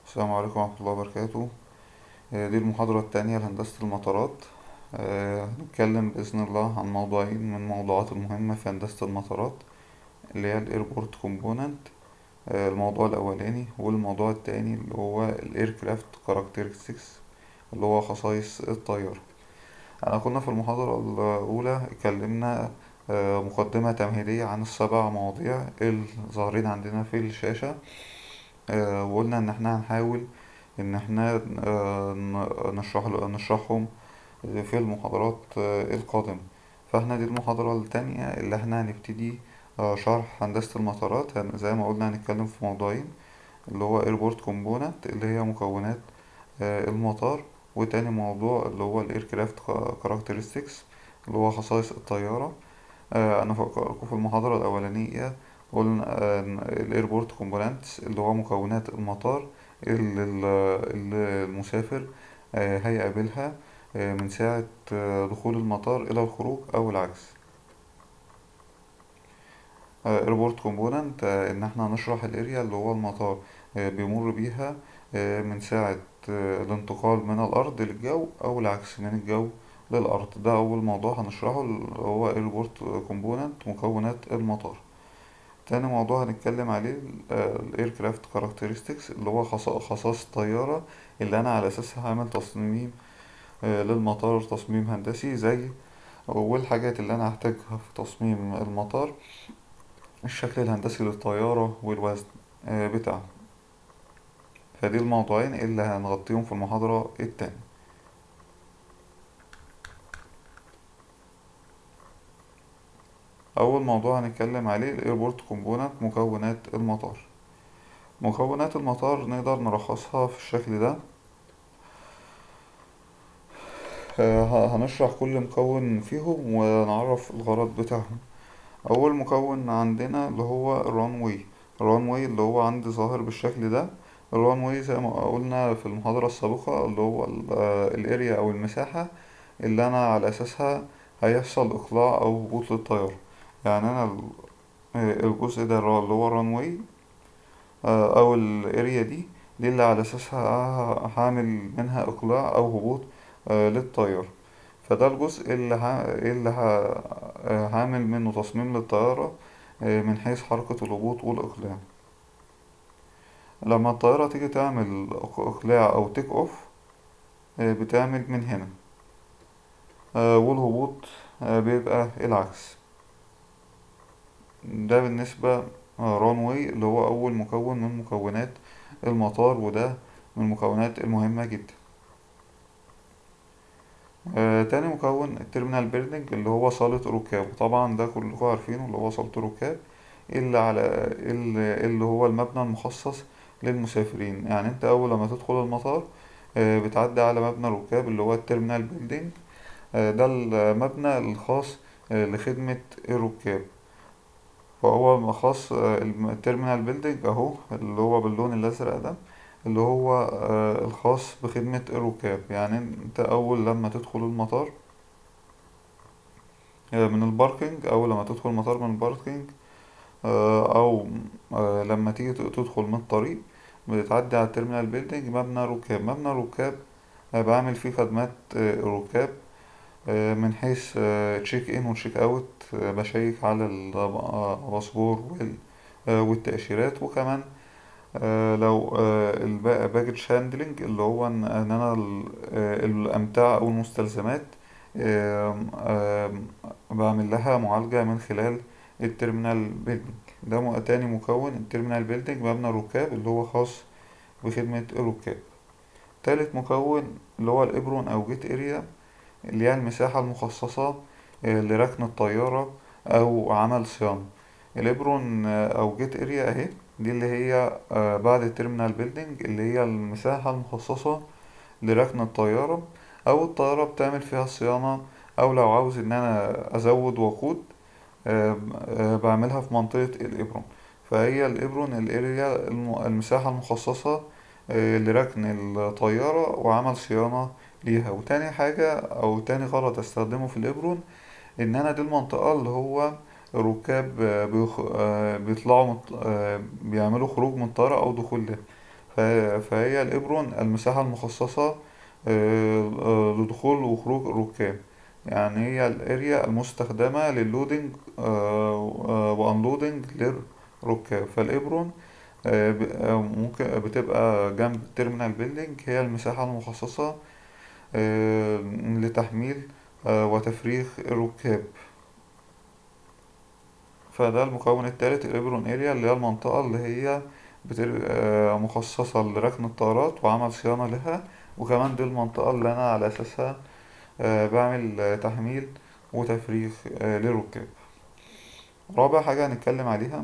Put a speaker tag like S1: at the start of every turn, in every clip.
S1: السلام عليكم ورحمة الله وبركاته آه، دي المحاضرة التانية لهندسة المطارات آه، هنتكلم بإذن الله عن موضوعين من الموضوعات المهمة في هندسة المطارات اللي هي الايربورت كومبوننت الموضوع الأولاني والموضوع التاني اللي هو الايركرافت كاركترستكس اللي هو خصائص الطيارة أنا كنا في المحاضرة الأولى اتكلمنا آه، مقدمة تمهيدية عن السبع مواضيع اللي ظاهرين عندنا في الشاشة آه، وقلنا إن احنا هنحاول إن احنا آه، ن- نشرح نشرحهم في المحاضرات آه، القادمة فاحنا دي المحاضرة التانية اللي احنا هنبتدي آه، شرح هندسة المطارات هن- زي ما قلنا هنتكلم في موضوعين اللي هو ايربورت كومبوننت اللي هي مكونات آه، المطار وتاني موضوع اللي هو الايركرافت كاركترستكس اللي هو خصائص الطيارة آه، انا فكركم في المحاضرة الاولانية قلنا آه، إن الايربورت كومبوننتس اللي هو مكونات المطار اللي ال- اللي المسافر آه، هيقابلها آه، من ساعة آه، دخول المطار إلى الخروج أو العكس ايربورت كومبوننت إن احنا نشرح الاريا اللي هو المطار آه، بيمر بيها آه، من ساعة آه، الانتقال من الأرض للجو أو العكس من الجو للأرض ده أول موضوع هنشرحه اللي هو ايربورت كومبوننت مكونات المطار تاني موضوع هنتكلم عليه الايركرافت كاركترستكس اللي هو خصا- خصائص الطيارة اللي أنا على أساسها هعمل تصميم آه، للمطار تصميم هندسي زي والحاجات اللي أنا هحتاجها في تصميم المطار الشكل الهندسي للطيارة والوزن آه، بتاعها فدي الموضوعين اللي هنغطيهم في المحاضرة التانية أول موضوع هنتكلم عليه الايربورت كومبوننت مكونات المطار مكونات المطار نقدر نلخصها في الشكل ده آه، ه- هنشرح كل مكون فيهم ونعرف الغرض بتاعهم أول مكون عندنا اللي هو الران واي الران واي اللي هو عندي ظاهر بالشكل ده الران واي زي ما قلنا في المحاضرة السابقة اللي هو ال- آه، الاريا أو المساحة اللي أنا على أساسها هيحصل إقلاع أو هبوط للطيارة يعني أنا ال- آه، الجزء ده اللي هو الران واي آه، او الاريا دي دي اللي على اساسها ه- هعمل منها اقلاع او هبوط آه، للطيارة فده الجزء اللي ه... اللي ه... آه، هعمل منه تصميم للطيارة آه، من حيث حركة الهبوط والإقلاع لما الطيارة تيجي تعمل إق- إقلاع أو تيك أوف آه، بتعمل من هنا آه، والهبوط آه، بيبقى العكس ده بالنسبة ران واي اللي هو أول مكون من مكونات المطار وده من المكونات المهمة جدا آه تاني مكون التيرمينال بيلدينج اللي هو صالة الركاب طبعا ده كلكم عارفينه اللي هو صالة الركاب اللي على اللي, اللي هو المبنى المخصص للمسافرين يعني انت أول لما تدخل المطار آه بتعدي على مبنى الركاب اللي هو التيرمينال بيلدينج آه ده المبنى الخاص آه لخدمة الركاب فهو خاص آه، الم- التيرمينال بيلدينج اهو اللي هو باللون الازرق ده اللي هو آه، الخاص بخدمة الركاب يعني انت اول لما تدخل المطار آه، من الباركينج اول لما تدخل المطار من الباركينج آه، او آه، لما تيجي ت- تدخل من الطريق بتعدي على التيرمينال بيلدينج مبنى ركاب مبنى ركاب آه، بعمل فيه خدمات آه، الركاب آه، من حيث تشيك ان وتشيك اوت بشيك على الباسبور وال- آه، والتأشيرات وكمان آه، لو الباجج هاندلنج اللي هو ان إن انا ال- آه، الامتعة او المستلزمات آم، آم، بعمل لها معالجة من خلال التيرمينال بيلدينج ده م- تاني مكون التيرمينال بيلدينج مبنى الركاب اللي هو خاص بخدمة الركاب تالت مكون اللي هو الإبرون أو جيت اريا اللي هي المساحة المخصصة آه، لركن الطيارة أو عمل صيانة الإبرون آه، أو جيت اريا أهي دي اللي هي آه، بعد التيرمينال بيلدينج اللي هي المساحة المخصصة لركن الطيارة أو الطيارة بتعمل فيها صيانة أو لو عاوز إن أنا أزود وقود آه، آه، بعملها في منطقة الإبرون فهي الإبرون الاريا الم- المساحة المخصصة آه، لركن الطيارة وعمل صيانة ليها وتاني حاجة أو تاني غرض أستخدمه في الإبرون إن أنا دي المنطقة اللي هو الركاب آه، بيخ... آه، بيطلعوا مت... آه، بيعملوا خروج من الطيارة أو دخول لها ف- فهي الإبرون المساحة المخصصة آه، آه، لدخول وخروج الركاب يعني هي الاريا المستخدمة لللودنج وانلودنج للركاب فالإبرون آه، ب- آه، ممكن بتبقى جنب التيرمينال بيلدينج هي المساحة المخصصة آه، لتحميل آه، وتفريغ الركاب فده المكون التالت الإبرون اريا اللي هي المنطقة اللي هي بتر... آه، مخصصة لركن الطائرات وعمل صيانة لها وكمان دي المنطقة اللي أنا على أساسها آه، بعمل آه، تحميل وتفريغ آه، للركاب رابع حاجة هنتكلم عليها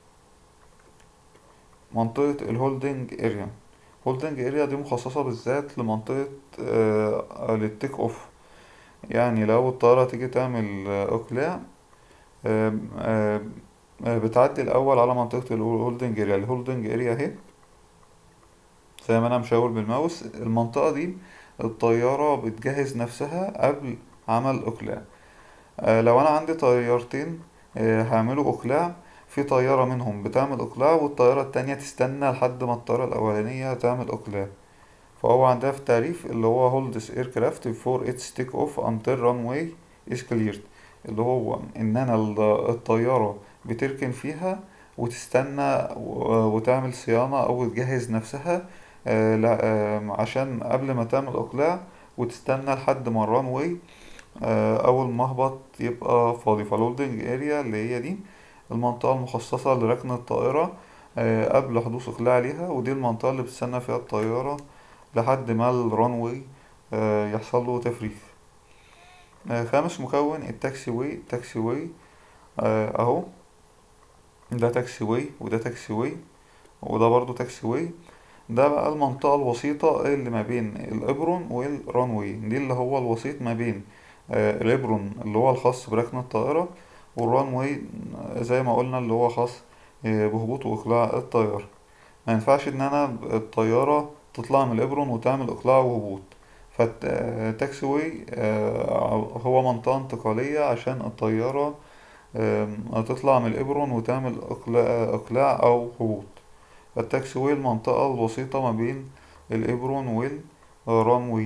S1: منطقة الهولدنج اريا هولدنج اريا دي مخصصة بالذات لمنطقة آه، للتيك اوف يعني لو الطيارة تيجي تعمل آه، اقلاع آه، آه، آه، بتعدي الأول على منطقة الهولدنج اريا الهولدنج اريا اهي زي ما أنا مشاور بالماوس المنطقة دي الطيارة بتجهز نفسها قبل عمل إقلاع آه، لو أنا عندي طيارتين آه، هيعملوا إقلاع في طيارة منهم بتعمل إقلاع والطيارة التانية تستنى لحد ما الطيارة الأولانية تعمل إقلاع فهو عندها في التعريف اللي هو holds aircraft before its take off until runway is cleared اللي هو إن أنا ال- الطيارة بتركن فيها وتستنى و- وتعمل صيانة أو تجهز نفسها آه، لا- آه، عشان قبل ما تعمل إقلاع وتستنى لحد ما الران واي أول ما أهبط يبقى فاضي فالهولدنج اريا اللي هي دي المنطقة المخصصة لركن الطائرة آه، قبل حدوث إقلاع ليها ودي المنطقة اللي بتستنى فيها الطيارة لحد ما الران واي يحصل له تفريغ آه، خامس مكون التاكسي واي التاكسي واي آه، أهو ده تاكسي واي وده تاكسي واي وده برضو تاكسي واي ده بقى المنطقة الوسيطة اللي ما بين الإبرون والرانوي دي اللي هو الوسيط ما بين آه، الإبرون اللي هو الخاص بركن الطائرة والرانوي زي ما قلنا اللي هو خاص آه، بهبوط وإقلاع الطيارة ما ينفعش إن أنا الطيارة تطلع من الإبرون وتعمل إقلاع وهبوط فالتاكسي واي آه، هو منطقة انتقالية عشان الطيارة آم، تطلع من الإبرون وتعمل إقلاع إقلاع أو هبوط التاكسي واي المنطقة الوسيطة ما بين الإبرون والران واي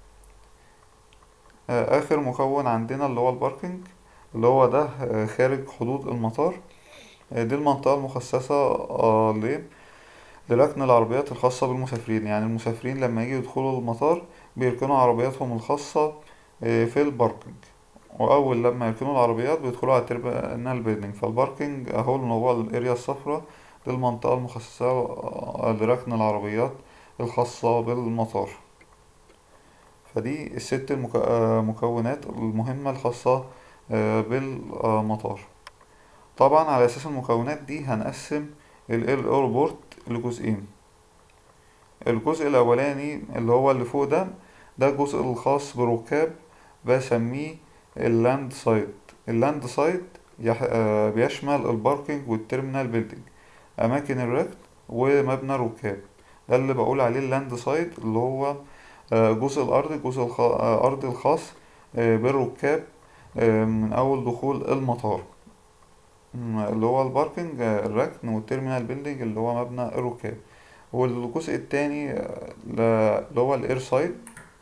S1: آه، آخر مكون عندنا اللي هو الباركينج اللي هو ده آه، خارج حدود المطار آه، دي المنطقة المخصصة آه، ل- لركن العربيات الخاصة بالمسافرين يعني المسافرين لما يجي يدخلوا المطار بيركنوا عربياتهم الخاصة آه، في الباركينج وأول لما يركنوا العربيات بيدخلوا على الترمينال بيلدينج فالباركينج أهو اللي هو الأريا الصفراء دي المنطقة المخصصة آه، لركن العربيات الخاصة بالمطار فدي الست المك- آه، مكونات المهمة الخاصة آه، بالمطار طبعا على أساس المكونات دي هنقسم الايربورت لجزئين الجزء الأولاني اللي هو اللي فوق ده ده الجزء الخاص بالركاب بسميه اللاند سايت اللاند سايت يح... آه، بيشمل الباركينج والتيرمينال بيلدينج أماكن الركن ومبنى الركاب ده اللي بقول عليه اللاند سايت اللي هو آه، جزء الأرض الجزء الخ... آه، الأرض الخاص آه، بالركاب آه، من أول دخول المطار مم، اللي هو الباركينج آه، الركن والتيرمينال بيلدينج اللي هو مبنى الركاب والجزء التاني آه، ل- اللي هو الاير سايد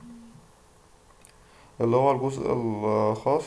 S1: اللي هو الجزء الخاص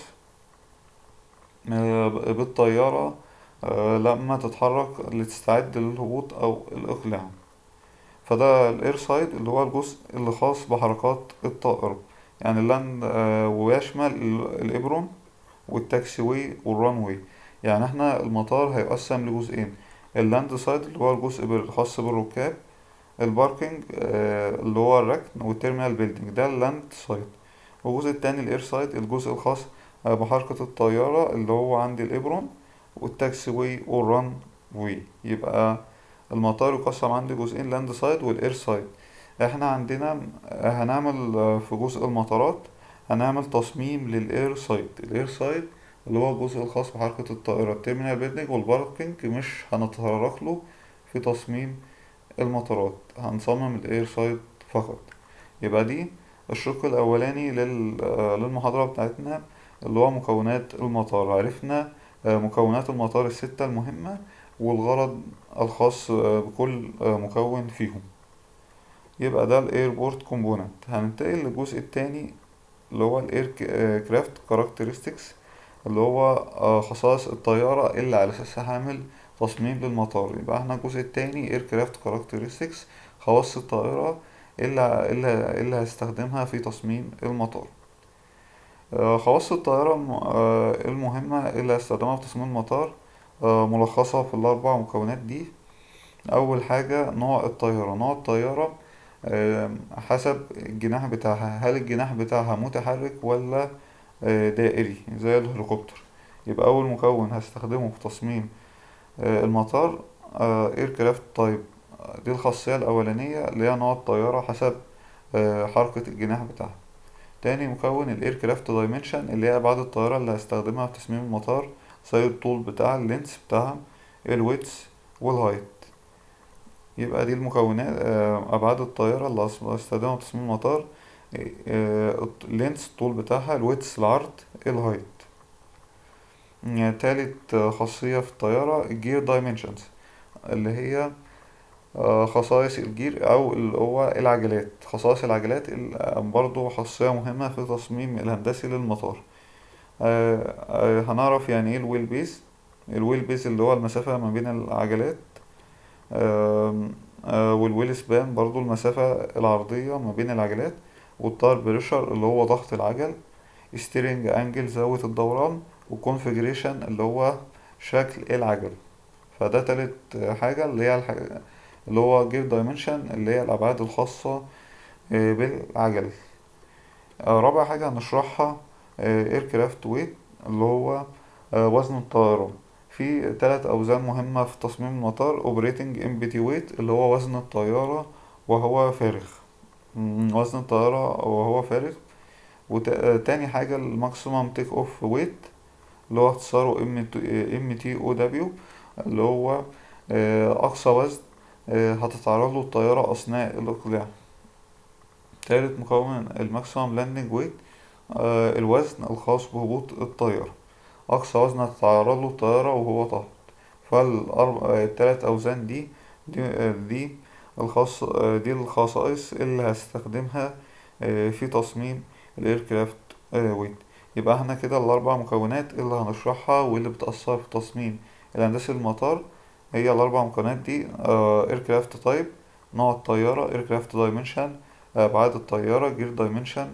S1: آه، ب- بالطيارة آه، لما تتحرك لتستعد للهبوط أو الإقلاع فده الاير سايد اللي هو الجزء اللي خاص بحركات الطائرة يعني اللاند آه، ويشمل ال- الإبرون والتاكسي واي والران واي يعني احنا المطار هيقسم لجزئين اللاند سايد اللي هو الجزء بال- الخاص بالركاب الباركينج آه، اللي هو الركن والتيرمينال بيلدينج ده اللاند سايد والجزء التاني الاير سايد الجزء الخاص آه، بحركة الطيارة اللي هو عندي الإبرون والتاكسي واي والران واي يبقى المطار يقسم عندي جزئين لاند سايد والاير سايد احنا عندنا آه، هنعمل آه، في جزء المطارات هنعمل تصميم للاير سايد الاير سايد اللي هو الجزء الخاص بحركة الطائرة التيرمينال بيلدينج والباركينج مش هنتطرق له في تصميم المطارات هنصمم الاير سايد فقط يبقى دي الشق الاولاني لل- آه، للمحاضرة بتاعتنا اللي هو مكونات المطار عرفنا آه، مكونات المطار الستة المهمة والغرض الخاص آه، بكل آه، مكون فيهم يبقى ده الايربورت كومبوننت هننتقل للجزء التاني اللي هو الاير كرافت كاركترستكس اللي هو آه، خصائص الطيارة اللي على أساسها هعمل تصميم للمطار يبقى احنا الجزء التاني اير كرافت كاركترستكس خواص الطائرة اللي اللي اللي هستخدمها في تصميم المطار آه، خواص الطائرة الم- آه، المهمة اللي هستخدمها في تصميم المطار آه، ملخصة في الأربع مكونات دي أول حاجة نوع الطيارة نوع الطيارة آم، حسب الجناح بتاعها هل الجناح بتاعها متحرك ولا آه، دائري زي الهليكوبتر يبقى أول مكون هستخدمه في تصميم آه، المطار ايركرافت تايب دي الخاصية الأولانية اللي هي نوع الطيارة حسب آه، حركة الجناح بتاعها تاني مكون الايركرافت دايمنشن اللي هي أبعاد الطيارة اللي هستخدمها في تصميم المطار زي الطول بتاع اللينس بتاعها الويتس والهايت يبقى دي المكونات آه، أبعاد الطيارة اللي هس- هستخدمها في تصميم المطار آه، اللينس الطول بتاعها الويتس العرض الهايت يعني تالت آه، خاصية في الطيارة الجير دايمنشنز اللي هي آه، خصائص الجير أو اللي هو العجلات خصائص العجلات ال- آه، برضو خاصية مهمة في التصميم الهندسي للمطار آه، آه، هنعرف يعني ايه الويل بيز الويل بيز اللي هو المسافة ما بين العجلات آم، آه، والويل سبان برضو المسافة العرضية ما بين العجلات والتاير بريشر اللي هو ضغط العجل ستيرنج انجل زاوية الدوران وكونفيجريشن اللي هو شكل العجل فده تالت حاجة اللي هي الحاجة اللي هو جير دايمنشن اللي هي الأبعاد الخاصة آه، بالعجل آه، رابع حاجة هنشرحها ايركرافت ويت اللي هو آه، وزن الطائرة في تلات أوزان مهمة في تصميم المطار اوبريتنج امبتي ويت اللي هو وزن الطيارة وهو فارغ مم، وزن الطيارة وهو فارغ وتاني حاجة الماكسيمم تيك اوف ويت اللي هو اختصاره ام تي او دبليو اللي هو آه، أقصى وزن آه، هتتعرض له الطيارة أثناء الإقلاع تالت مكون الماكسيمم لاندنج ويت الوزن الخاص بهبوط الطيارة أقصى وزن هتتعرض له الطيارة وهو تحت فالتلات أوزان دي دي, آه، دي الخاص آه، دي الخصائص اللي هستخدمها آه، في تصميم الايركرافت ويت يبقى احنا كده الأربع مكونات اللي هنشرحها واللي بتأثر في تصميم الهندسي المطار هي الأربع مكونات دي ايركرافت تايب نوع الطيارة ايركرافت دايمنشن أبعاد الطيارة جير دايمنشن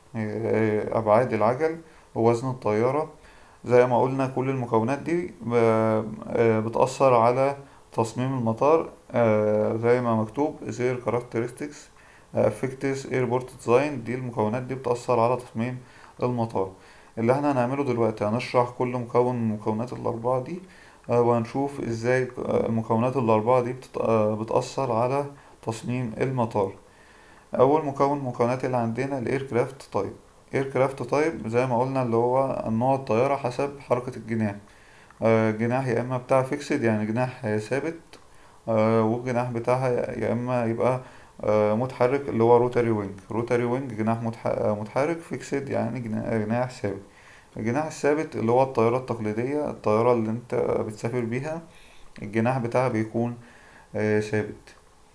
S1: أبعاد العجل ووزن الطيارة زي ما قلنا كل المكونات دي ب- آه، بتأثر على تصميم المطار آه، زي ما مكتوب their characteristics affects airport design دي المكونات دي بتأثر على تصميم المطار اللي احنا هنعمله دلوقتي هنشرح كل مكون من المكونات الأربعة دي آه، وهنشوف ازاي آه، المكونات الأربعة دي بتت- آه، بتأثر على تصميم المطار أول مكون من المكونات اللي عندنا الايركرافت تايب ايركرافت تايب زي ما قلنا اللي هو نوع الطيارة حسب حركة الجناح آه، جناح يا إما بتاع فيكسد يعني جناح آه، ثابت آه، والجناح بتاعها يا إما يبقى آه، متحرك اللي هو روتاري وينج روتاري وينج جناح متح- آه، متحرك فيكسد يعني جنا- جناح ثابت الجناح الثابت اللي هو الطيارة التقليدية الطيارة اللي انت بتسافر بيها الجناح بتاعها بيكون آه، ثابت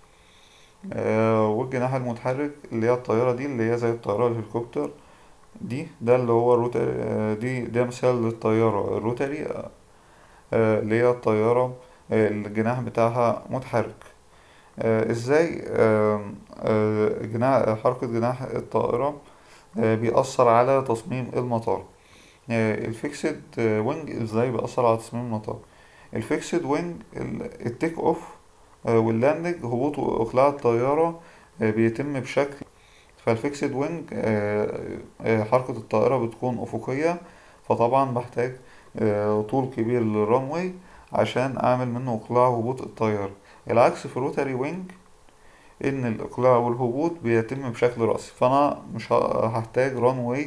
S1: آه، والجناح المتحرك اللي هي الطيارة دي اللي هي زي الطيارة الهليكوبتر دي ده اللي هو الروتاري آه، دي ده مثال للطيارة الروتاري آه، آه، اللي هي الطيارة آه، الجناح بتاعها متحرك آه، ازاي آم، آه، جناح حركة جناح الطائرة آه، بيأثر على تصميم المطار الفيكسد وينج ازاي بيأثر على تصميم المطار الفيكسد وينج التيك اوف واللاندنج هبوط واقلاع الطيارة آه، بيتم بشكل فالفيكسد وينج حركة الطائرة بتكون أفقية فطبعا بحتاج آه، طول كبير للرانواي عشان أعمل منه إقلاع وهبوط الطيارة العكس في الروتاري وينج إن الإقلاع والهبوط بيتم بشكل رأسي فأنا مش ه- هحتاج رانواي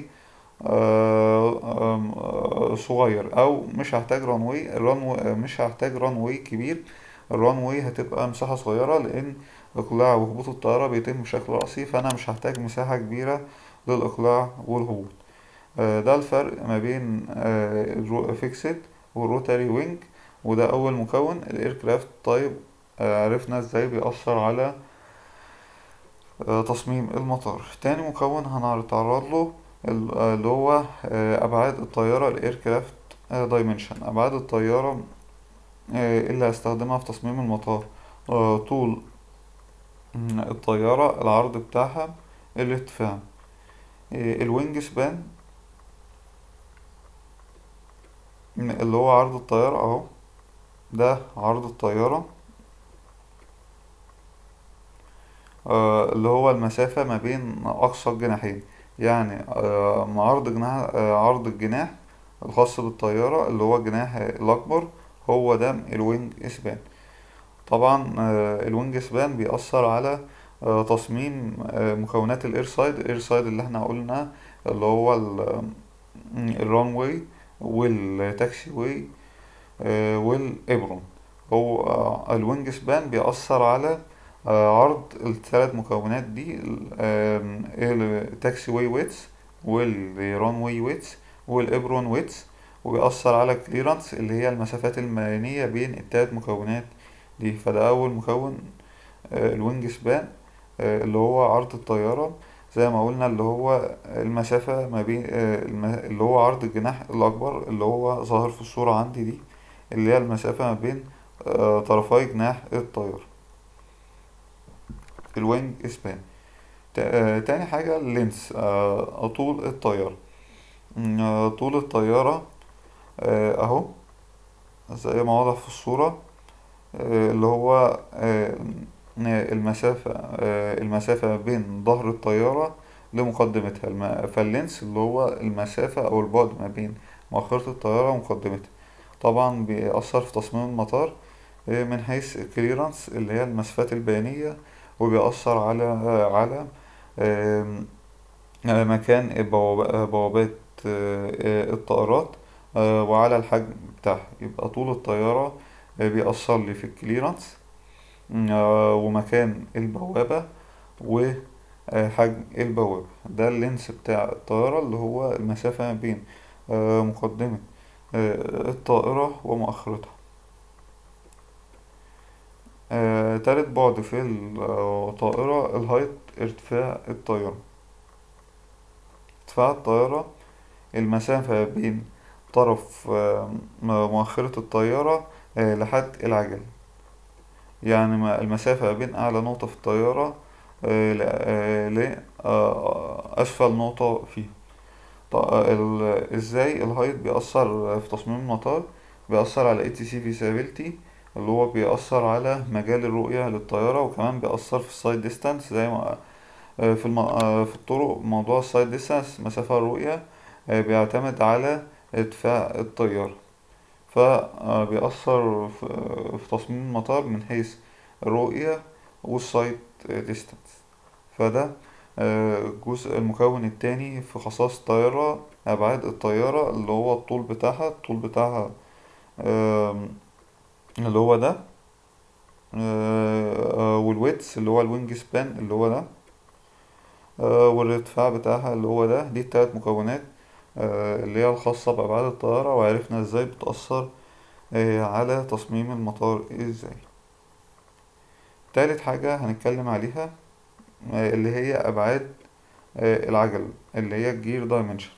S1: آه، آم، آه، صغير أو مش هحتاج رانواي الرانواي مش هحتاج رانواي كبير الرانواي هتبقى مساحة صغيرة لأن إقلاع وهبوط الطيارة بيتم بشكل رأسي فأنا مش هحتاج مساحة كبيرة للإقلاع والهبوط آه، ده الفرق ما بين الفيكسد والروتاري وينج وده أول مكون الايركرافت طيب آه، عرفنا ازاي بيأثر على آه، تصميم المطار تاني مكون هنتعرض له ال- آه، اللي هو آه، أبعاد الطيارة الايركرافت دايمنشن أبعاد الطيارة آه، اللي هستخدمها في تصميم المطار آه، طول مم، الطيارة العرض بتاعها الارتفاع آه، الوينج سبان مم، اللي هو عرض الطيارة اهو ده عرض الطيارة آه، اللي هو المسافة ما بين أقصى الجناحين يعني آه، مع عرض جناح آه، عرض الجناح الخاص بالطيارة اللي هو الجناح الأكبر هو ده الوينج سبان طبعا آه، الوينج سبان بيأثر على آه، تصميم آه، مكونات الاير سايد الاير سايد اللي احنا قلنا اللي هو الران واي والتاكسي واي والابرون هو آه، الوينج سبان بيأثر على آه، عرض الثلاث مكونات دي التاكسي واي ويتس والران واي ويتس والابرون ويتس وبيأثر على الكليرانس اللي هي المسافات المرنية بين الثلاث مكونات دي فده أول مكون آه، الوينج سبان آه، اللي هو عرض الطيارة زي ما قلنا اللي هو المسافة ما بين آه، الم- اللي هو عرض الجناح الأكبر اللي هو ظاهر في الصورة عندي دي اللي هي المسافة ما بين آه، طرفي جناح الطيارة الوينج سبان تا- آه، تاني حاجة اللينس آه، طول الطيارة م، آه، طول الطيارة آه، أهو زي ما واضح في الصورة آه، اللي هو آه، المسافة آه، المسافة بين ظهر الطيارة لمقدمتها الم- فاللينس اللي هو المسافة أو البعد ما بين مؤخرة الطيارة ومقدمتها طبعا بيأثر في تصميم المطار آه، من حيث الكليرانس اللي هي المسافات البيانية وبيأثر على على آم، آه، مكان البواب- آه، بوابات آه، آه، الطائرات آه، وعلى الحجم بتاعها يبقى طول الطيارة آه، بيأثر لي في الكليرانس آه، ومكان البوابة وحجم البوابة ده اللينس بتاع الطيارة اللي هو المسافة ما بين آه، مقدمة آه، الطائرة ومؤخرتها آه، تالت بعد في الطائرة الهايت ارتفاع الطيارة ارتفاع الطيارة المسافة بين طرف آه، مؤخرة الطيارة آه، لحد العجل يعني ما- المسافة ما بين أعلى نقطة في الطيارة آه، ل آه، ل- آه، أسفل نقطة فيه ط- ال- ازاي الهايت بيأثر في تصميم المطار بيأثر على ATC feasibility اللي هو بيأثر على مجال الرؤية للطيارة وكمان بيأثر في السايد ديستانس زي ما آه، في الم... آه، في الطرق موضوع السايد ديستانس مسافة الرؤية آه، بيعتمد على ارتفاع الطيارة فبيأثر في في تصميم المطار من حيث الرؤية والسايد ديستانس فده آه، الجزء المكون التاني في خصائص الطيارة أبعاد الطيارة اللي هو الطول بتاعها الطول بتاعها آم، اللي هو ده آه، آه، والويتس اللي هو الوينج سبان اللي هو ده آه، والارتفاع بتاعها اللي هو ده دي التلات مكونات آه، اللي هي الخاصة بأبعاد الطيارة وعرفنا ازاي بتأثر آه، على تصميم المطار ازاي تالت حاجة هنتكلم عليها آه، اللي هي أبعاد آه، العجل اللي هي الجير دايمنشن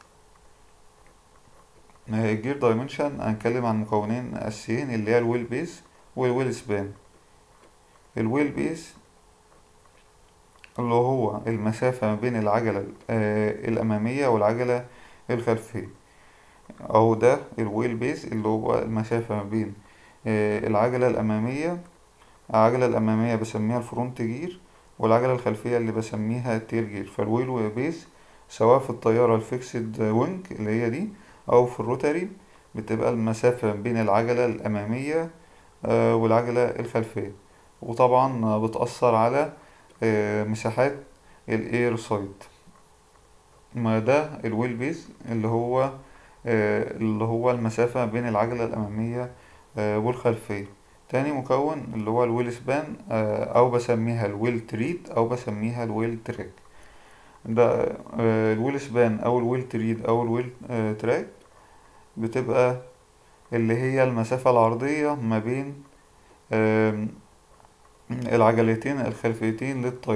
S1: الجير دايمنشن هنتكلم عن مكونين أساسيين اللي هي الويل بيز والويل سبان الويل بيز اللي هو المسافة ما بين العجلة آه، الأمامية والعجلة الخلفية أو ده الويل بيز اللي هو المسافة ما بين آه، العجلة الأمامية العجلة الأمامية بسميها الفرونت جير والعجلة الخلفية اللي بسميها التير جير فالويل بيز سواء في الطيارة الفيكسد وينج اللي هي دي أو في الروتاري بتبقى المسافة بين العجلة الأمامية آه، والعجلة الخلفية وطبعا آه، بتأثر على آه، مساحات الاير سايد ما ده الويل بيز اللي هو آه، اللي هو المسافة بين العجلة الأمامية آه، والخلفية تاني مكون اللي هو الويل سبان آه، أو بسميها الويل تريد أو بسميها الويل تراك ده آه، الويل سبان أو الويل تريد أو الويل آه، تراك بتبقى اللي هي المسافة العرضية ما بين آم، العجلتين الخلفيتين للطيارة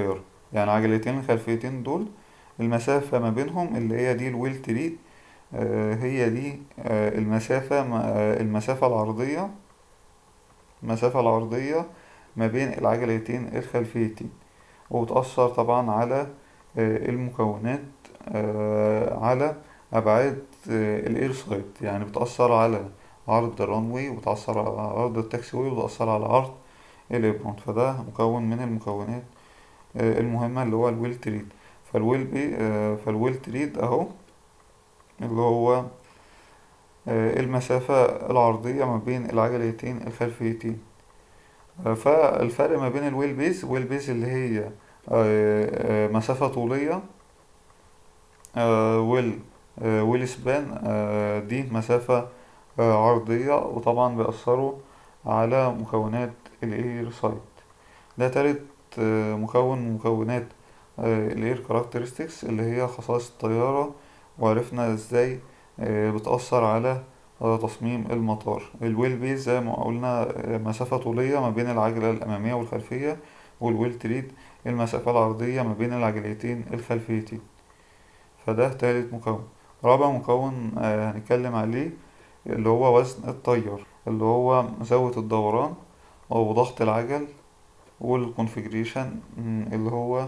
S1: يعني عجلتين الخلفيتين دول المسافة ما بينهم اللي هي دي الويل تريد آه، هي دي آه، المسافة ما- آه، المسافة العرضية المسافة العرضية ما بين العجلتين الخلفيتين وبتأثر طبعا على آه، المكونات آه، على أبعاد الاير سايد يعني بتأثر على عرض الرانوي وبتأثر على عرض التاكسي واي وبتأثر على عرض الإبرون فده مكون من المكونات آه، المهمة اللي هو الويل تريد فالويل بي آه، فالويل تريد أهو اللي هو آه، المسافة العرضية ما بين العجلتين الخلفيتين آه، فالفرق ما بين الويل بيز ويل بيز اللي هي آه، آه، مسافة طولية آه، ويل آه، ويل سبان آه، دي مسافة آه، عرضية وطبعا بيأثروا على مكونات الاير سايد ده تالت آه، مكون من مكونات الاير كاركترستكس اللي هي خصائص الطيارة وعرفنا ازاي آه، بتأثر على آه، تصميم المطار الويل بيز زي ما قلنا آه، مسافة طولية ما بين العجلة الأمامية والخلفية والويل تريد المسافة العرضية ما بين العجلتين الخلفيتين فده تالت مكون رابع مكون آه، هنتكلم عليه اللي هو وزن التيار اللي هو زاوية الدوران أو ضغط العجل والكونفيجريشن اللي هو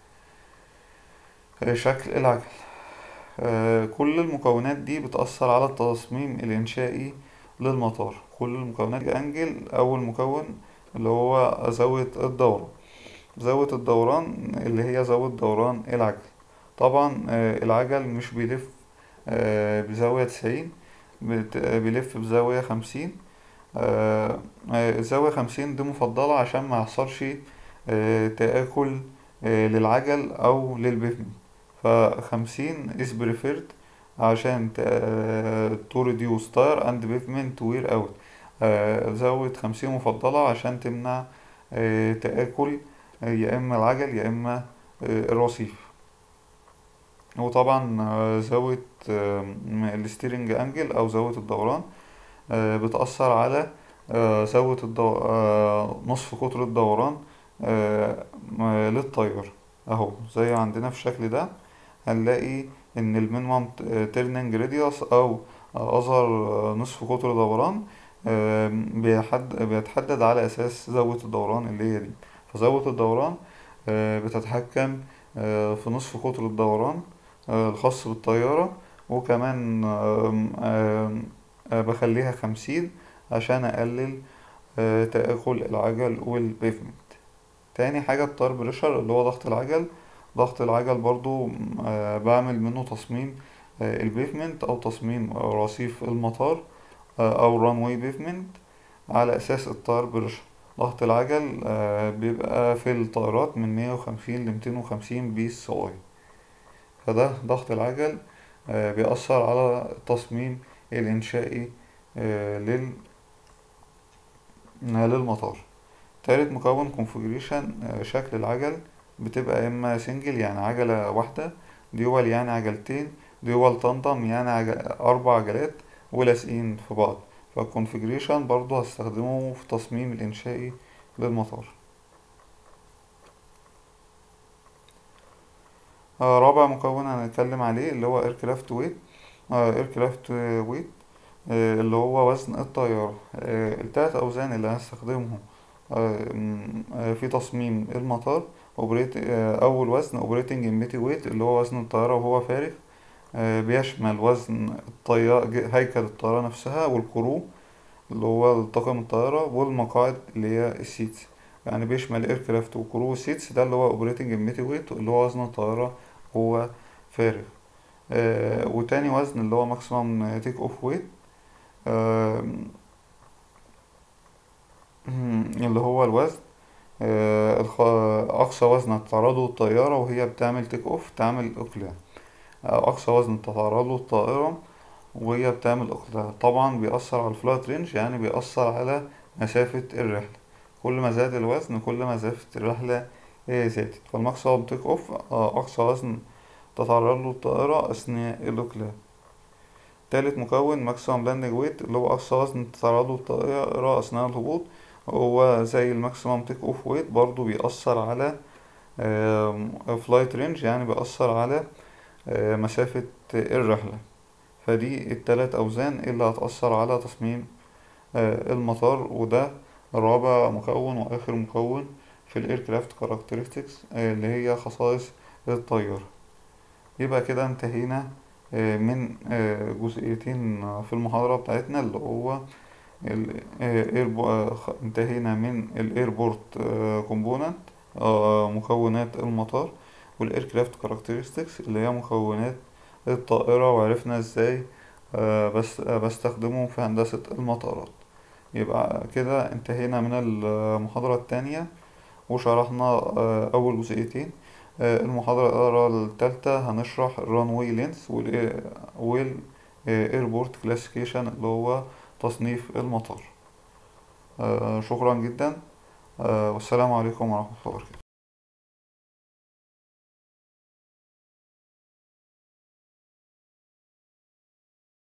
S1: آه، شكل العجل آه، كل المكونات دي بتأثر على التصميم الإنشائي للمطار كل المكونات أنجل أول مكون اللي هو زاوية الدوران زاوية الدوران اللي هي زاوية دوران العجل طبعا آه، العجل مش بيلف آه، بزاوية تسعين بت- بيلف بزاوية خمسين آه، آه، الزاوية خمسين دي مفضلة عشان ما يحصلش آه، تآكل آه، للعجل أو للبيفمنت فخمسين is preferred عشان to reduce tire and pavement wear out آه، زاوية خمسين مفضلة عشان تمنع آه، تآكل آه، يا إما العجل يا إما آه، الرصيف وطبعا آه، زاوية آه، الستيرنج أنجل أو زاوية الدوران آه، بتأثر على آه، زاوية الدو... آه، نصف قطر الدوران آه، م- للتيار أهو زي عندنا في الشكل ده هنلاقي إن المينيمم تيرنينج راديوس أو أصغر آه، نصف قطر دوران آه، بيحد... بيتحدد على أساس زاوية الدوران اللي هي دي فزاوية الدوران آه، بتتحكم آه، في نصف قطر الدوران آه، الخاص بالطيارة وكمان آم، آم، آه، بخليها خمسين عشان أقلل آه، تآكل العجل والبيفمنت تاني حاجة التاير بريشر اللي هو ضغط العجل ضغط العجل برضو آه، بعمل منه تصميم آه، البيفمنت أو تصميم آه، رصيف المطار آه، أو رانواي بيفمنت على أساس التاير بريشر ضغط العجل آه، بيبقى في الطائرات من مية وخمسين لميتين وخمسين بي اس اي فده ضغط العجل آه، بيأثر على التصميم الإنشائي آه، لل للمطار تالت مكون configuration آه، شكل العجل بتبقى إما سنجل يعني عجلة واحدة ديول يعني عجلتين ديول تندم يعني عجل أربع عجلات ولازقين في بعض فالكونفيجريشن برضو هستخدمه في التصميم الإنشائي للمطار آه، رابع مكون هنتكلم عليه اللي هو ايركرافت ويت ايركرافت ويت اللي هو وزن الطيارة آه، التلات أوزان اللي هنستخدمهم آه، م- آه، في تصميم المطار اوبريت أول وزن اوبريتنج امبيتي ويت اللي هو وزن الطيارة وهو فارغ آه، بيشمل وزن الطيارة هيكل الطيارة نفسها والكرو اللي هو طاقم الطيارة والمقاعد اللي هي السيتس يعني بيشمل ايركرافت وكرو وسيتس ده اللي هو اوبريتنج امبيتي ويت اللي هو وزن الطيارة هو فارغ آه وتاني وزن اللي هو ماكسيمم تيك اوف ويت اللي هو الوزن آه الخ- أقصى وزن تتعرضه الطيارة وهي بتعمل تيك اوف تعمل إقلاع آه، أقصى وزن تتعرضه الطائرة وهي بتعمل إقلاع طبعا بيأثر على الفلايت رينج يعني بيأثر على مسافة الرحلة كل ما زاد الوزن كل ما مسافة الرحلة آه، زادت فالماكسيمم تيك اوف آه، أقصى وزن تتعرض له الطائرة أثناء الإقلاع تالت مكون ماكسيمم لاندنج ويت اللي هو أقصى وزن تتعرض له الطائرة أثناء الهبوط هو زي الماكسيمم تيك اوف ويت برضو بيأثر على فلايت رينج يعني بيأثر على آه، مسافة الرحلة فدي التلات أوزان اللي هتأثر على تصميم آه، المطار وده رابع مكون وآخر مكون في الايركرافت كاركترستكس اللي هي خصائص الطيارة يبقى كده انتهينا آه، من آه، جزئيتين في المحاضرة بتاعتنا اللي هو ال- آه، إيربو- آه، خ- انتهينا من الايربورت كومبوننت مكونات المطار والايركرافت كاركترستكس اللي هي مكونات الطائرة وعرفنا ازاي آه، بس آه، بستخدمه في هندسة المطارات يبقى كده انتهينا من المحاضرة التانية وشرحنا آه، أول جزئيتين آه، المحاضرة التالتة هنشرح الرانوي لينس والإيربورت كلاسيفيكيشن اللي هو تصنيف المطار آه، شكرا جدا آه، والسلام عليكم ورحمة الله وبركاته